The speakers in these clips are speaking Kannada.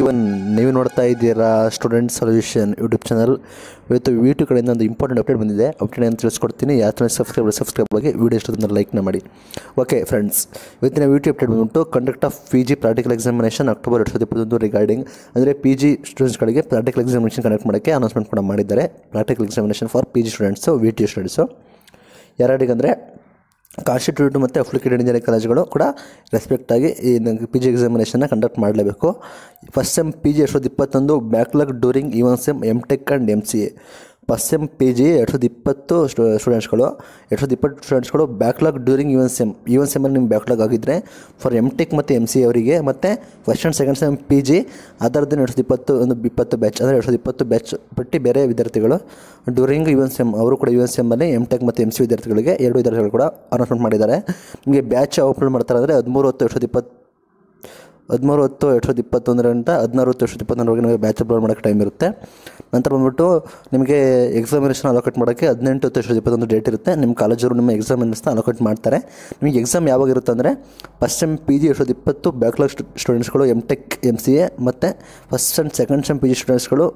ಒನ್ ನೀವು ನೋಡ್ತಾ ಇದ್ದೀರಾ ಸ್ಟೂಡೆಂಟ್ ಸೊಲ್ಯೂಷನ್ ಯೂಟ್ಯೂಬ್ ಚಾನಲ್ ಇವತ್ತು ಯೂಟ್ಯೂಬ್ ಕಡೆಯಿಂದ ಒಂದು ಇಂಪಾರ್ಟೆಂಟ್ ಅಪ್ಡೇಟ್ ಬಂದಿದೆ ಅಪ್ಡೇಟ್ ಅಂತ ತಿಳಿಸ್ಕೊಡ್ತೀನಿ ಯಾವ ಚಾನಲ್ ಸಬ್ಸ್ಕ್ರೈಬ್ ಸಬ್ಸ್ಕ್ರೈಬ್ ಆಗಿ ವೀಡಿಯೋ ಇಷ್ಟೊಂದು ಲೈಕ್ನ ಮಾಡಿ ಓಕೆ ಫ್ರೆಂಡ್ಸ್ ಇವತ್ತಿನ ಯೂಟ್ಯೂಬ್ ಅಪ್ಡೇಟ್ ಬಂದ್ಬಿಟ್ಟು conduct of P G practical examination October ಎರಡು ಸಾವಿರದ ಇಪ್ಪತ್ತೊಂದು ರಿಗಾರ್ಡಿಂಗ್ ಅಂದರೆ ಪಿ ಜಿ ಸ್ಟೂಡೆಂಟ್ಸ್ಗಳಿಗೆ ಪ್ರಾಕ್ಟಿಕಲ್ ಎಕ್ಸಾಮಿನೇಷನ್ ಕಂಡಕ್ಟ್ ಮಾಡೋಕ್ಕೆ ಅನೌನ್ಸ್ಮೆಂಟ್ ಕೂಡ ಮಾಡಿದ್ದಾರೆ practical examination for P G students V T students ಯಾರ್ಯಾರಿಗಂದರೆ ಕಾನ್ಸ್ಟಿಟ್ಯೂಟ್ ಮತ್ತು ಅಪ್ಲಿಕೇಟೆಡ್ ಇಂಜಿನಿಯರಿಂಗ್ ಕಾಲೇಜುಗಳು ಕೂಡ ರೆಸ್ಪೆಕ್ಟಾಗಿ ಈ ಪಿ ಜಿ ಎಕ್ಸಾಮಿನೇಷನ್ನ ಕಂಡಕ್ಟ್ ಮಾಡಲೇಬೇಕು ಫಸ್ಟ್ ಸೆಮ್ ಪಿ ಜಿ ಎರಡು ಸಾವಿರದ ಇಪ್ಪತ್ತೊಂದು backlog during even sem M tech and M C A first sem P G ಎರಡು ಸಾವಿರದ ಇಪ್ಪತ್ತು ಸ್ಟೂಡೆಂಟ್ಸ್ಗಳು ಎರಡು ಸಾವಿರದ ಇಪ್ಪತ್ತು ಸ್ಟೂಡೆಂಟ್ಸ್ಗಳು backlog during even sem even ಸೆಮ್ಮಲ್ಲಿ ನಿಮ್ಗೆ ಬ್ಯಾಕ್ಲಾಗ್ ಆಗಿದ್ದರೆ ಫಾರ್ ಎಮ್ ಟೆಕ್ ಮತ್ತು ಎಮ್ ಸಿ ಅವರಿಗೆ ಮತ್ತು first and second sem P G ಅದರದ್ದು ಎರಡು ಸಾವಿರದ ಇಪ್ಪತ್ತು ಒಂದು ಇಪ್ಪತ್ತು ಬ್ಯಾಚ್ ಅಂದರೆ ಎರಡು ಸಾವಿರದ ಇಪ್ಪತ್ತು ಬ್ಯಾಚ್ ಬಿಟ್ಟು ಬೇರೆ ವಿದ್ಯಾರ್ಥಿಗಳು ಡ್ಯೂರಿಂಗ್ ಇವನ್ ಸೆಮ್ ಅವರು ಕೂಡ ಇವನ್ ಸೆಮ್ಮಲ್ಲಿ ಎಮ್ ಟೆಕ್ ಮತ್ತು ಎಮ್ ಸಿ ವಿದ್ಯಾರ್ಥಿಗಳಿಗೆ ಎರಡು ವಿದ್ಯಾರ್ಥಿಗಳು ಕೂಡ ಅನೌನ್ಸ್ಮೆಂಟ್ ಮಾಡಿದ್ದಾರೆ ನಿಮಗೆ ಬ್ಯಾಚ್ ಓಪನ್ ಮಾಡ್ತಾರೆ ಅಂದರೆ ಹದಿಮೂರು ಹತ್ತು ಎರಡು ಸಾವಿರದ ಇಪ್ಪತ್ತು ಹದಿಮೂರು ಹತ್ತು ಎರಡು ಸಾವಿರದ ಇಪ್ಪತ್ತೊಂದರಿಂದ ಹದಿನಾರು ಹತ್ತು ಎರಡು ಸಾವಿರದ ಇಪ್ಪತ್ತೊಂದರವರೆಗೆ ನಿಮಗೆ ಬ್ಯಾಚ್ ಅಪ್ಲೋಡ್ ಮಾಡೋಕ್ಕೆ ಟೈಮ್ ಇರುತ್ತೆ ನಂತರ ಬಂದ್ಬಿಟ್ಟು ನಿಮಗೆ ಎಕ್ಸಾಮಿನೇಷನ್ ಅಲೋಕೇಟ್ ಮಾಡೋಕ್ಕೆ ಹದಿನೆಂಟು ಹತ್ತು ಎರಡು ಸಾವಿರದ ಇಪ್ಪತ್ತೊಂದು ಡೇಟ್ ಇರುತ್ತೆ ನಿಮ್ಮ ಕಾಲೇಜವರು ನಿಮ್ಮ ಎಕ್ಸಾಮಿನೇಷನ್ ಅಲೋಕೇಟ್ ಮಾಡ್ತಾರೆ ನಿಮಗೆ ಎಕ್ಸಾಮ್ ಯಾವಾಗ ಇರುತ್ತೆ ಅಂದರೆ ಫಸ್ಟ್ ಸೆಮ್ ಪಿ ಜಿ ಎರಡು ಸಾವಿರದ ಇಪ್ಪತ್ತು ಬ್ಯಾಕ್ಲಾಗ್ ಸ್ಟೂಡೆಂಟ್ಸ್ಗಳು M tech M C A ಮತ್ತು first and second sem P G ಸ್ಟೂಡೆಂಟ್ಸ್ಗಳು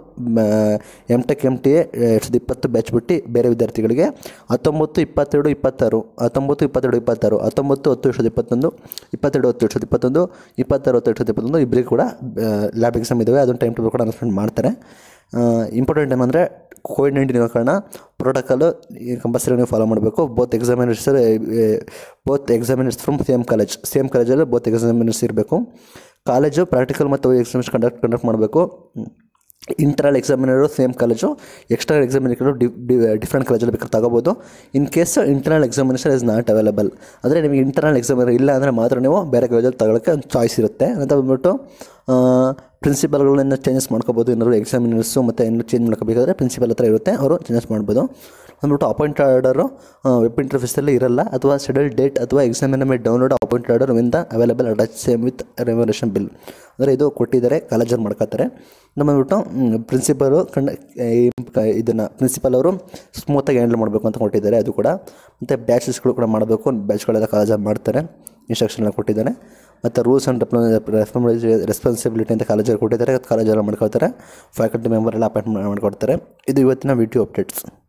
M tech M T A ಎರಡು ಸಾವಿರದ ಇಪ್ಪತ್ತು ಬ್ಯಾಚ್ ಬಿಟ್ಟು ಬೇರೆ ವಿದ್ಯಾರ್ಥಿಗಳಿಗೆ ಹತ್ತೊಂಬತ್ತು ಇಪ್ಪತ್ತೆರಡು ಇಪ್ಪತ್ತಾರು ಹತ್ತೊಂಬತ್ತು ಇಪ್ಪತ್ತೆರಡು ಇಪ್ಪತ್ತಾರು ಹತ್ತೊಂಬತ್ತು ಹತ್ತು ಎರಡು ಸಾವಿರದ ಇಪ್ಪತ್ತೊಂದು ಇಪ್ಪತ್ತೆರಡು ಹತ್ತು ಎರಡು ಸಾವಿರದ ಇಪ್ಪತ್ತೊಂದು ಇಪ್ಪತ್ತಾರು ಹತ್ತು ಎರಡು ಸಾವಿರದ ಇಪ್ಪತ್ತೊಂದು ಇಬ್ಬರಿಗೆ ಕೂಡ ಲ್ಯಾಬ್ ಎಕ್ಸಾಮ್ ಇದ್ದಾವೆ ಅದೊಂದು ಟೈಮ್ ಟೇಬಲ್ ಕೂಡ ಅನೌನ್ಸ್ಮೆಂಟ್ ಮಾಡ್ತಾರೆ ಇಂಪಾರ್ಟೆಂಟ್ ಏನಂದರೆ ಕೋವಿಡ್ ನೈನ್ಟೀನ್ ಇರೋ ಕಾರಣ ಪ್ರೋಟೋಕಾಲು ಕಂಪಲ್ಸರಿ ನೀವು ಫಾಲೋ ಮಾಡಬೇಕು both examiners both examiners from same college same ಕಾಲೇಜಲ್ಲಿ ಬೋತ್ ಎಕ್ಸಾಮಿನರ್ಸ್ ಇರಬೇಕು ಕಾಲೇಜು ಪ್ರಾಕ್ಟಿಕಲ್ ಮತ್ತು ಎಕ್ಸಾಮಿನೇಷನ್ ಕಂಡಕ್ಟ್ ಕಂಡಕ್ಟ್ ಮಾಡಬೇಕು internal examiner same college external examination different ಕಾಲೇಜಲ್ಲಿ ಬೇಕಾದ್ರೆ ತಗೋಬೋದು in case internal examination is not available ಅಂದರೆ ನಿಮಗೆ ಇಂಟರ್ನಲ್ ಎಕ್ಸಾಮಿನರ್ ಇಲ್ಲ ಅಂದರೆ ಮಾತ್ರ ನೀವು ಬೇರೆ ಕಾಲೇಜಲ್ಲಿ ತಗೊಳ್ಳೋಕ್ಕೆ ಒಂದು ಚಾಯ್ಸ್ ಇರುತ್ತೆ ಅಂತ ಬಂದ್ಬಿಟ್ಟು ಪ್ರಿನ್ಸಿಪಲ್ಗಳನ್ನ ಚೇಂಜಸ್ ಮಾಡ್ಕೋಬೋದು ಏನಾದ್ರು ಎಕ್ಸಾಮಿನರ್ಸು ಮತ್ತು ಏನಾದ್ರು ಚೇಂಜ್ ಮಾಡ್ಕೋಬೇಕಾದ್ರೆ ಪ್ರಿನ್ಸಿಪಲ್ ಹತ್ರ ಇರುತ್ತೆ ಅವರು ಚೇಂಜಸ್ ಮಾಡ್ಬೋದು ಅಂದ್ಬಿಟ್ಟು ಅಪಾಯಿಂಟ್ ಆರ್ಡರು ವೆಬ್ ಇಂಟರ್ಫೇಸಲ್ಲಿ ಇರಲ್ಲ ಅಥವಾ ಶೆಡ್ಯೂಲ್ ಡೇಟ್ ಅಥವಾ ಎಕ್ಸಾಮಿನ ಮೇಲೆ download appoint order win the available attach same with revolution bill ಅಂದರೆ ಇದು ಕೊಟ್ಟಿದ್ದಾರೆ ಕಾಲೇಜಲ್ಲಿ ಮಾಡ್ಕೋತಾರೆ ಬಂದ್ಬಿಟ್ಟು ಪ್ರಿನ್ಸಿಪಲು ಕಂಡ ಇದನ್ನು ಪ್ರಿನ್ಸಿಪಲ್ ಅವರು ಸ್ಮೂತಾಗಿ ಹ್ಯಾಂಡಲ್ ಮಾಡಬೇಕು ಅಂತ ಕೊಟ್ಟಿದ್ದಾರೆ ಅದು ಕೂಡ ಮತ್ತು ಬ್ಯಾಚಸ್ಗಳು ಕೂಡ ಮಾಡಬೇಕು ಬ್ಯಾಚ್ಗಳೆಲ್ಲ ಕಾಲೇಜಲ್ಲಿ ಮಾಡ್ತಾರೆ ಇನ್ಸ್ಟ್ರಕ್ಷನ್ ಎಲ್ಲ ಕೊಟ್ಟಿದ್ದಾರೆ ಮತ್ತು ರೂಲ್ಸ್ ಆ್ಯಂಡ್ ರೆಸ್ಪಾನ್ಸಿಬಿಲಿಟಿ ಅಂತ ಕಾಲೇಜಲ್ಲಿ ಕೊಟ್ಟಿದ್ದಾರೆ ಕಾಲೇಜಲ್ಲಿ ಮಾಡ್ಕೊಳ್ತಾರೆ ಫ್ಯಾಕಲ್ಟಿ ಮೆಂಬರ್ ಎಲ್ಲ ಅಪಾಯಿಂಟ್ ಮಾಡಿಕೊಡ್ತಾರೆ ಇದು ಇವತ್ತಿನ ವಿಡಿಯೋ ಅಪ್ಡೇಟ್ಸ್